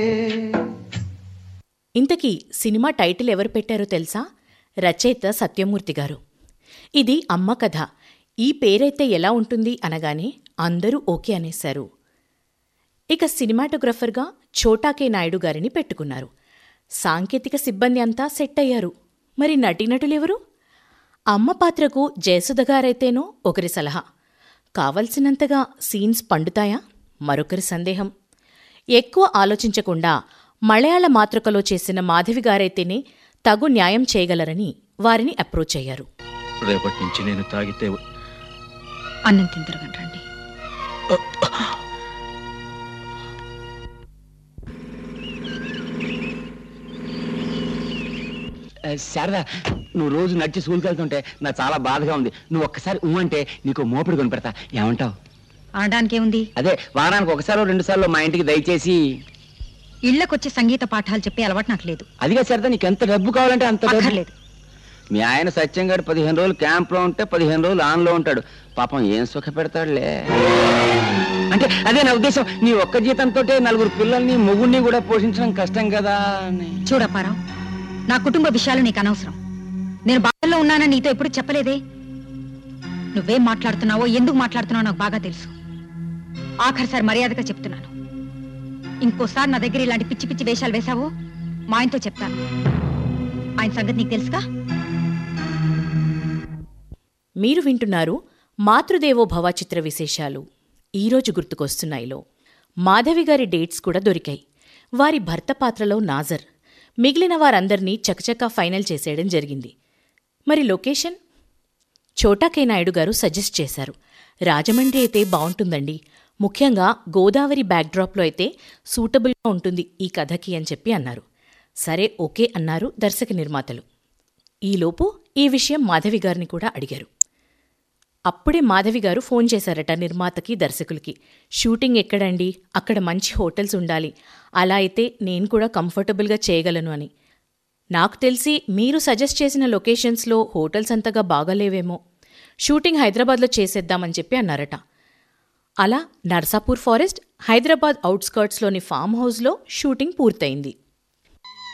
ఇంతకీ cinema title ఎవరు పెట్టారో తెలుసా రచయిత సత్యమూర్తి గారు ఇది అమ్మ కథ ఈ పేరైతే ఎలా ఉంటుంది అనగానే అందరూ ఓకే అనేశారు ఇక సినిమాటోగ్రఫర్గా చోటాకే నాయుడు గారిని పెట్టుకున్నారు సాంకేతిక సిబ్బంది అంతా సెట్ అయ్యారు మరి నటీనటులెవరు అమ్మ పాత్రకు జయసుధ గారైతేనో ఒకరి సలహా కావలసినంతగా సీన్స్ పండుతాయా మరొకరి సందేహం ఎక్కువ ఆలోచించకుండా మలయాళ మాతృకలో చేసిన మాధవి గారైతేనే తగు న్యాయం చేయగలరని వారిని అప్రోచ్ అయ్యారు రేపటి నుంచి నేను తాగితే అన్నం తిందరగండి రండి ఆ, శారదా నువ్వు రోజు నడిచి స్కూల్కి వెళ్తుంటే నాకు చాలా బాధగా ఉంది నువ్వు ఒక్కసారి ఊ అంటే నీకు మోపిడి కొనిపెడతా ఏమంటావు అనడానికి ఏముంది అదే వారానికి ఒకసారి రెండు సార్లు మా ఇంటికి దయచేసి ఇళ్లకొచ్చి సంగీత పాఠాలు చెప్పే అలవాటు నాకు లేదు అదిగా శారదా నీకు ఎంత డబ్బు కావాలంటే అంత డబ్బు అక్కర్లేదు మీ ఆయన సత్యం గారు పదిహేను రోజులు క్యాంప్ లో ఉంటే పదిహేను రోజులు ఆన్ లో ఉంటాడు పాపం ఏం సుఖ పెడతాడులే అంటే అదే నా ఉద్దేశం నీ ఒక్క జీతంతో నలుగురు పిల్లల్ని మొగుడిని కూడా పోషించడం కష్టం కదా అని చూడప్పారావు నా కుటుంబ విషయాలు నీకు అనవసరం నేను బాధల్లో ఉన్నానని నీతో ఎప్పుడు చెప్పలేదే నువ్వేం మాట్లాడుతున్నావో ఎందుకు మాట్లాడుతున్నావో నాకు బాగా తెలుసు ఆఖరిసారి మర్యాదగా చెప్తున్నాను ఇంకోసారి నా దగ్గర ఇలాంటి పిచ్చి పిచ్చి వేషాలు వేశావో మా ఆయనతో చెప్తాను ఆయన సంగతి నీకు తెలుసుగా మీరు వింటున్నారు మాతృదేవో భవ చిత్ర విశేషాలు ఈరోజు గుర్తుకొస్తున్నాయిలో మాధవి గారి డేట్స్ కూడా దొరికాయి వారి భర్త పాత్రలో నాజర్ మిగిలిన వారందర్నీ చకచకా ఫైనల్ చేసేయడం జరిగింది మరి లొకేషన్ చోటాకే నాయుడు గారు సజెస్ట్ చేశారు రాజమండ్రి అయితే బావుంటుందండి ముఖ్యంగా గోదావరి బ్యాక్డ్రాప్లో అయితే సూటబుల్గా ఉంటుంది ఈ కథకి అని చెప్పి అన్నారు సరే ఓకే అన్నారు దర్శక నిర్మాతలు ఈలోపు ఈ విషయం మాధవి గారిని కూడా అడిగారు అప్పుడే మాధవి గారు ఫోన్ చేశారట నిర్మాతకి దర్శకులకి షూటింగ్ ఎక్కడండి అక్కడ మంచి హోటల్స్ ఉండాలి అలా అయితే నేను కూడా కంఫర్టబుల్గా చేయగలను అని నాకు తెలిసి మీరు సజెస్ట్ చేసిన లొకేషన్స్లో హోటల్స్ అంతగా బాగాలేవేమో షూటింగ్ హైదరాబాద్లో చేసేద్దామని చెప్పి అన్నారట అలా నర్సాపూర్ ఫారెస్ట్ హైదరాబాద్ అవుట్స్కర్ట్స్లోని ఫామ్ హౌస్లో షూటింగ్ పూర్తయింది